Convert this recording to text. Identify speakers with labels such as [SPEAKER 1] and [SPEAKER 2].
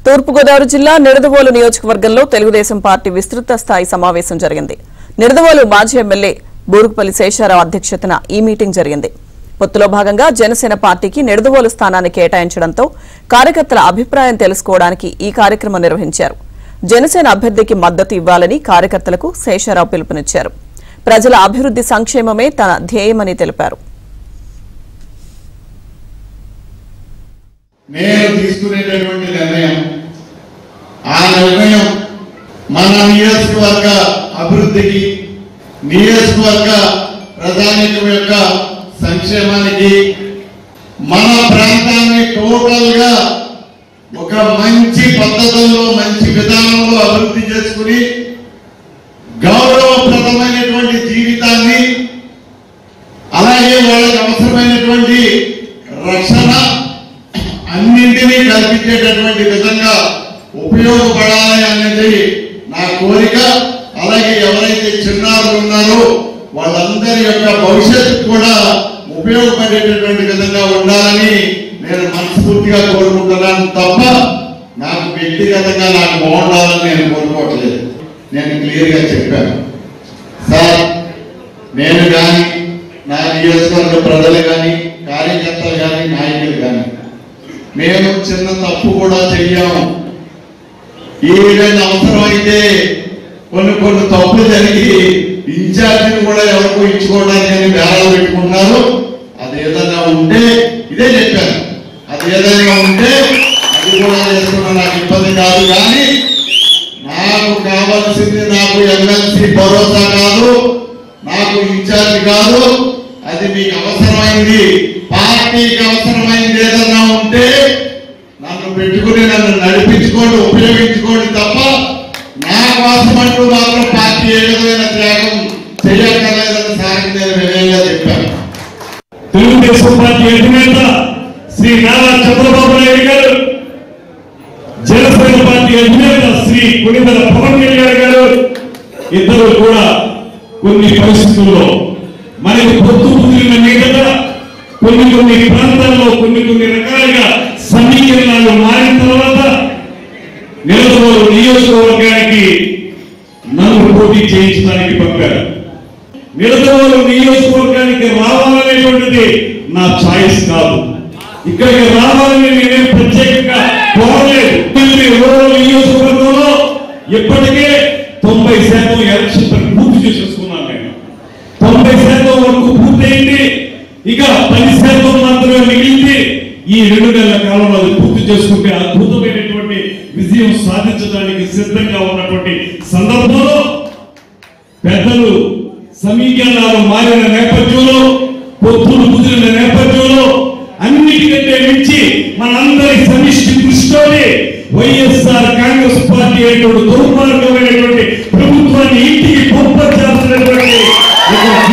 [SPEAKER 1] తూర్పుగోదావరి జిల్లా నిడదవోలు నియోజకవర్గంలో తెలుగుదేశం పార్టీ విస్తృత స్థాయి సమావేశం జరిగింది నిడదవోలు మాజీ ఎమ్మెల్యే బూరుగుపల్లి శేషారావు అధ్యక్షతన ఈ మీటింగ్ జరిగింది పొత్తులో భాగంగా జనసేన పార్టీకి నిడదవోలు స్థానాన్ని కేటాయించడంతో కార్యకర్తల అభిప్రాయం తెలుసుకోవడానికి ఈ కార్యక్రమం నిర్వహించారు జనసేన అభ్యర్థికి మద్దతు ఇవ్వాలని కార్యకర్తలకు శేషారావు పిలుపునిచ్చారు ప్రజల అభివృద్ధి సంక్షేమమే తన ధ్యేయమని తెలిపారు
[SPEAKER 2] నేను తీసుకునేటటువంటి నిర్ణయం ఆ నిర్ణయం మన నియోజకవర్గ అభివృద్ధికి నియోజకవర్గ ప్రజానికం యొక్క సంక్షేమానికి మన ప్రాంతాన్ని టోటల్ గా ఒక మంచి పద్ధతుల్లో మంచి విధానంలో అభివృద్ధి చేసుకుని గౌరవప్రదమైనటువంటి జీవితాన్ని అలాగే వాళ్ళకి అవసరమైనటువంటి రక్షణ అన్నింటినీ కల్పించేటటువంటి విధంగా ఉపయోగపడాలి అనేది నా కోరిక అలాగే ఎవరైతే చిన్నారులు ఉన్నారో వాళ్ళందరి యొక్క భవిష్యత్తు కూడా ఉపయోగపడేటటువంటి విధంగా ఉండాలని నేను మనస్ఫూర్తిగా కోరుకుంటున్నాను తప్ప నాకు వ్యక్తిగతంగా నాకు బాగుండాలని నేను కోరుకోవట్లేదు నేను క్లియర్గా చెప్పాను సార్ నేను కానీ నా నియోజకవర్గ ప్రజలు కానీ కార్యకర్తలు కానీ నాయకులు కానీ మేము చిన్న తప్పు కూడా చెయ్యాము ఈ విధంగా అవసరమైతే కొన్ని కొన్ని తప్పులు జరిగి ఇన్ఛార్జిని కూడా ఎవరికో ఇచ్చుకోవడానికి అని బేరాలు పెట్టుకుంటున్నారు అది ఏదైనా ఉంటే ఇదే చెప్పాను అది ఏదైనా ఉంటే అది కూడా చేసుకున్న నాకు ఇబ్బంది కాదు కానీ నాకు కావాల్సింది నాకు ఎమ్మెల్సీ భరోసా కాదు నాకు ఇన్ఛార్జ్ కాదు అది మీకు అవసరమైంది పార్టీకి అవసరమైంది ఏదన్నా ఉంటే నన్ను పెట్టుకుని నన్ను నడిపించుకోండి ఉపయోగించుకోండి తప్ప నా కోసం అంటూ మాత్రం పార్టీ ఏ విధమైన త్యాగం చేయక్కర్లేదని సార్ నేను వినయంగా చెప్పాను
[SPEAKER 3] తెలుగుదేశం పార్టీ అధినేత శ్రీ నారా చంద్రబాబు నాయుడు గారు జనసేన పార్టీ అధినేత శ్రీ కొనిదల పవన్ కళ్యాణ్ గారు ఇద్దరు కూడా కొన్ని పరిస్థితుల్లో మనకి పొత్తు కుదిరిన మీదట కొన్ని కొన్ని ప్రాంతాల్లో కొన్ని కొన్ని రకాలుగా సమీకరణాలు మారిన తర్వాత నిలదవోలు నియోజకవర్గానికి నన్ను పోటీ చేయించడానికి పంపారు నిడదవోలు నియోజకవర్గానికి రావాలనేటువంటిది నా ఛాయిస్ కాదు ఇక్కడికి రావాలని నేనేం ప్రత్యేకంగా కోరలేదు మళ్ళీ రూరల్ నియోజకవర్గంలో ఇప్పటికే తొంభై శాతం ఎలక్షన్ పని పూర్తి చేసేసుకున్నాను నేను తొంభై శాతం వరకు పూర్తయింది ఇక పది శాతం మాత్రమే మిగిలింది ఈ రెండు నెలల కాలంలో అది పూర్తి చేసుకుంటే అద్భుతమైనటువంటి విజయం సాధించడానికి సిద్ధంగా ఉన్నటువంటి సందర్భంలో పెద్దలు సమీకరణాలు మారిన నేపథ్యంలో పొత్తులు కుదిరిన నేపథ్యంలో అన్నిటికంటే మించి మనందరి సమిష్టి దృష్టితోనే వైఎస్ఆర్ కాంగ్రెస్ పార్టీ అనేటువంటి దుర్మార్గమైనటువంటి ప్రభుత్వాన్ని ఇంటికి పంపించాల్సినటువంటి ఒక